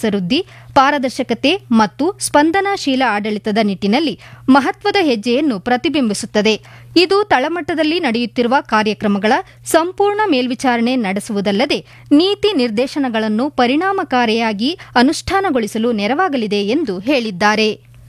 ವಿಶ್ವಾಸ ವೃದ್ಧಿ ಪಾರದರ್ಶಕತೆ ಮತ್ತು ಸ್ಪಂದನಾಶೀಲ ಆಡಳಿತದ ನಿಟ್ಟಿನಲ್ಲಿ ಮಹತ್ವದ ಹೆಜ್ಜೆಯನ್ನು ಪ್ರತಿಬಿಂಬಿಸುತ್ತದೆ ಇದು ತಳಮಟ್ಟದಲ್ಲಿ ನಡೆಯುತ್ತಿರುವ ಕಾರ್ಯಕ್ರಮಗಳ ಸಂಪೂರ್ಣ ಮೇಲ್ವಿಚಾರಣೆ ನಡೆಸುವುದಲ್ಲದೆ ನೀತಿ ನಿರ್ದೇಶನಗಳನ್ನು ಪರಿಣಾಮಕಾರಿಯಾಗಿ ಅನುಷ್ಠಾನಗೊಳಿಸಲು ನೆರವಾಗಲಿದೆ ಎಂದು ಹೇಳಿದ್ದಾರೆ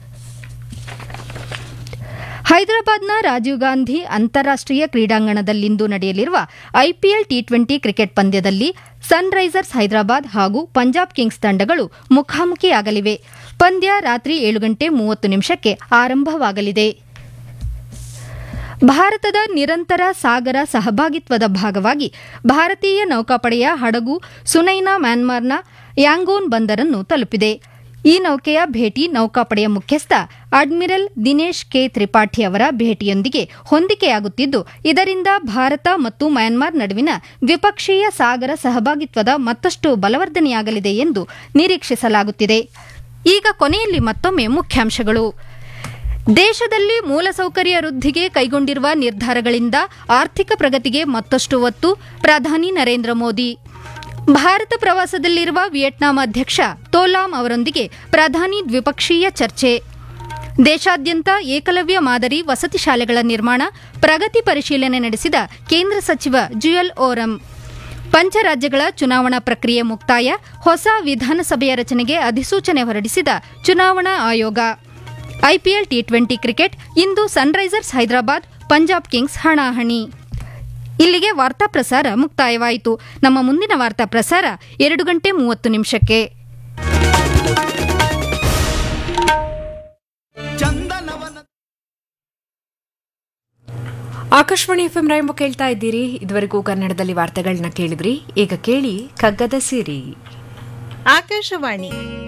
ಹೈದರಾಬಾದ್ನ ರಾಜೀವ್ ಗಾಂಧಿ ಅಂತಾರಾಷ್ಟೀಯ ಕ್ರೀಡಾಂಗಣದಲ್ಲಿಂದು ನಡೆಯಲಿರುವ ಐಪಿಎಲ್ ಟಿ ಟ್ವೆಂಟಿ ಕ್ರಿಕೆಟ್ ಪಂದ್ಯದಲ್ಲಿ ಸನ್ರೈಸರ್ಸ್ ಹೈದರಾಬಾದ್ ಹಾಗೂ ಪಂಜಾಬ್ ಕಿಂಗ್ಸ್ ತಂಡಗಳು ಮುಖಾಮುಖಿಯಾಗಲಿವೆ ಪಂದ್ಯ ರಾತ್ರಿ ಏಳು ಗಂಟೆ ಮೂವತ್ತು ನಿಮಿಷಕ್ಕೆ ಆರಂಭವಾಗಲಿದೆ ಭಾರತದ ನಿರಂತರ ಸಾಗರ ಸಹಭಾಗಿತ್ವದ ಭಾಗವಾಗಿ ಭಾರತೀಯ ನೌಕಾಪಡೆಯ ಹಡಗು ಸುನೈನಾ ಮ್ಯಾನ್ಮಾರ್ನ ಯಾಂಗೋನ್ ಬಂದರನ್ನು ತಲುಪಿದೆ ಈ ನೌಕೆಯ ಭೇಟಿ ನೌಕಾಪಡೆಯ ಮುಖ್ಯಸ್ಥ ಅಡ್ಮಿರಲ್ ದಿನೇಶ್ ಕೆ ತ್ರಿಪಾಠಿ ಅವರ ಭೇಟಿಯೊಂದಿಗೆ ಹೊಂದಿಕೆಯಾಗುತ್ತಿದ್ದು ಇದರಿಂದ ಭಾರತ ಮತ್ತು ಮ್ಯಾನ್ಮಾರ್ ನಡುವಿನ ದ್ವಿಪಕ್ಷೀಯ ಸಾಗರ ಸಹಭಾಗಿತ್ವದ ಮತ್ತಷ್ಟು ಬಲವರ್ಧನೆಯಾಗಲಿದೆ ಎಂದು ನಿರೀಕ್ಷಿಸಲಾಗುತ್ತಿದೆ ಈಗ ಕೊನೆಯಲ್ಲಿ ಮತ್ತೊಮ್ಮೆ ಮುಖ್ಯಾಂಶಗಳು ದೇಶದಲ್ಲಿ ಮೂಲಸೌಕರ್ಯ ವೃದ್ಧಿಗೆ ಕೈಗೊಂಡಿರುವ ನಿರ್ಧಾರಗಳಿಂದ ಆರ್ಥಿಕ ಪ್ರಗತಿಗೆ ಮತ್ತಷ್ಟು ಒತ್ತು ಪ್ರಧಾನಿ ನರೇಂದ್ರ ಮೋದಿ ಭಾರತ ಪ್ರವಾಸದಲ್ಲಿರುವ ವಿಯೆಟ್ನಾಂ ಅಧ್ಯಕ್ಷ ತೋಲಾಂ ಅವರೊಂದಿಗೆ ಪ್ರಧಾನಿ ದ್ವಿಪಕ್ಷೀಯ ಚರ್ಚೆ ದೇಶಾದ್ಯಂತ ಏಕಲವ್ಯ ಮಾದರಿ ವಸತಿ ಶಾಲೆಗಳ ನಿರ್ಮಾಣ ಪ್ರಗತಿ ಪರಿಶೀಲನೆ ನಡೆಸಿದ ಕೇಂದ್ರ ಸಚಿವ ಜುಯಲ್ ಓರಂ ಪಂಚರಾಜ್ಯಗಳ ಚುನಾವಣಾ ಪ್ರಕ್ರಿಯೆ ಮುಕ್ತಾಯ ಹೊಸ ವಿಧಾನಸಭೆಯ ರಚನೆಗೆ ಅಧಿಸೂಚನೆ ಹೊರಡಿಸಿದ ಚುನಾವಣಾ ಆಯೋಗ ಐಪಿಎಲ್ ಟಿ ಟ್ವೆಂಟಿ ಕ್ರಿಕೆಟ್ ಇಂದು ಸನ್ರೈಸರ್ಸ್ ಹೈದರಾಬಾದ್ ಪಂಜಾಬ್ ಕಿಂಗ್ಸ್ ಹಣಾಹಣಿ ಇಲ್ಲಿಗೆ ವಾರ್ತಾ ಪ್ರಸಾರ ಮುಕ್ತಾಯವಾಯಿತು ನಮ್ಮ ಮುಂದಿನ ವಾರ್ತಾ ಪ್ರಸಾರ ಎರಡು ಗಂಟೆ ಮೂವತ್ತು ನಿಮಿಷಕ್ಕೆ ಚಂದನವನ ಆಕಾಶವಾಣಿ ಎಫ್ ಎಂ ರಾಯಂಬ ಕೇಳ್ತಾ ಇದ್ದೀರಿ ಇದುವರೆಗೂ ಕನ್ನಡದಲ್ಲಿ ವಾರ್ತೆಗಳನ್ನ ಕೇಳಿದ್ರಿ ಈಗ ಕೇಳಿ ಕಗ್ಗದ ಸಿರಿ ಆಕಾಶವಾಣಿ